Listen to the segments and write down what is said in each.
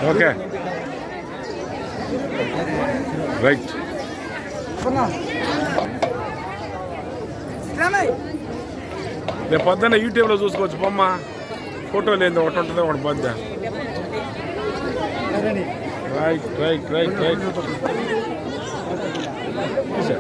okay right రేపు పొద్దున్న యూట్యూబ్లో చూసుకోవచ్చు బొమ్మ ఫోటో లేదు ఒకటి ఉంటుంది ఒకటి పొద్దు రైట్ రైట్ రైట్ రైట్ చూసా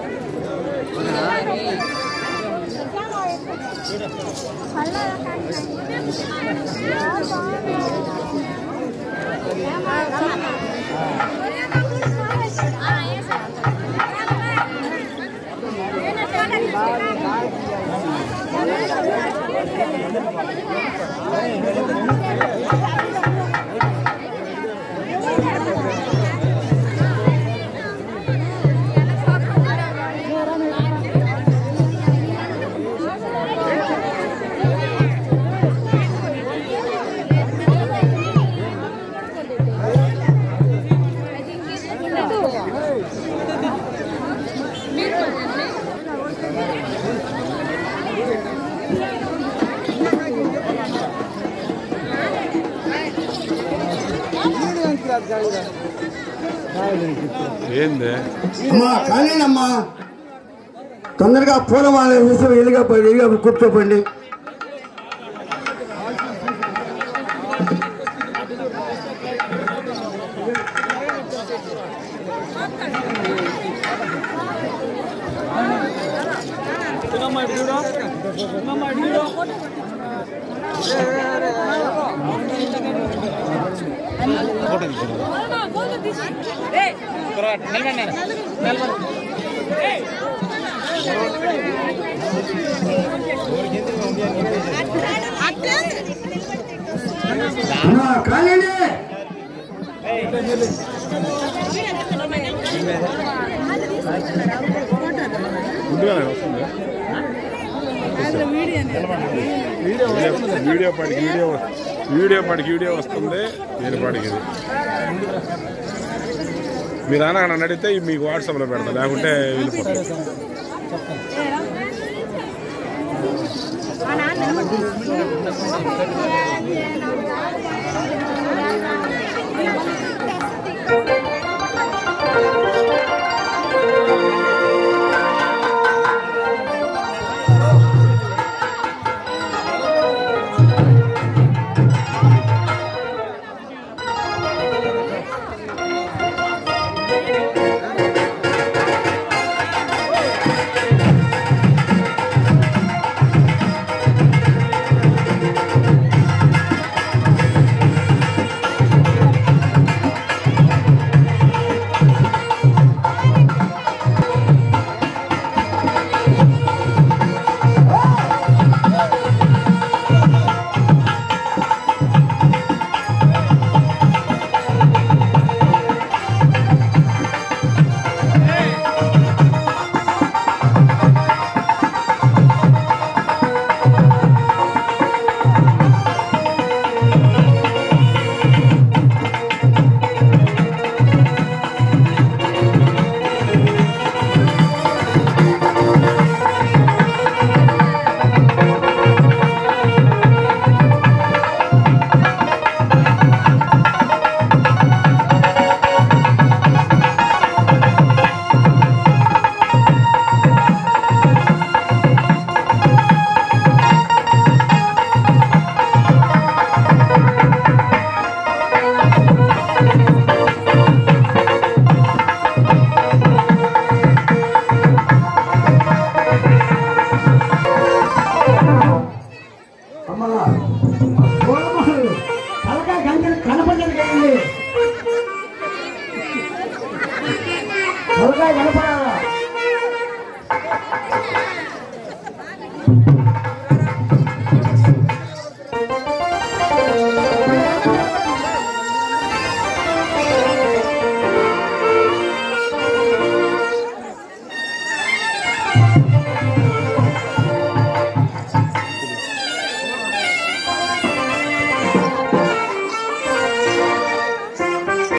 ఏంది అమ్మా కానీనమ్మా తొందరగా పూలమాల వేసి ఎలుగా ఎలుగా కూర్చోపండి అమ్మా కానీనే ముందుగానే వస్తుంది వీడియో వీడియో పాటికి వీడియో వీడియో పాటికి వీడియో వస్తుంది నేను పాటికి ఇది మీరు అన్న నన్ను అడిగితే మీకు వాట్సాప్లో పెడతా లేకుంటే వెళ్ళిపోతాను అమ్మా పూలమాలలు తలకాయ కనిపి కనపడ్డది కదండి తలకాయ కనపడాలా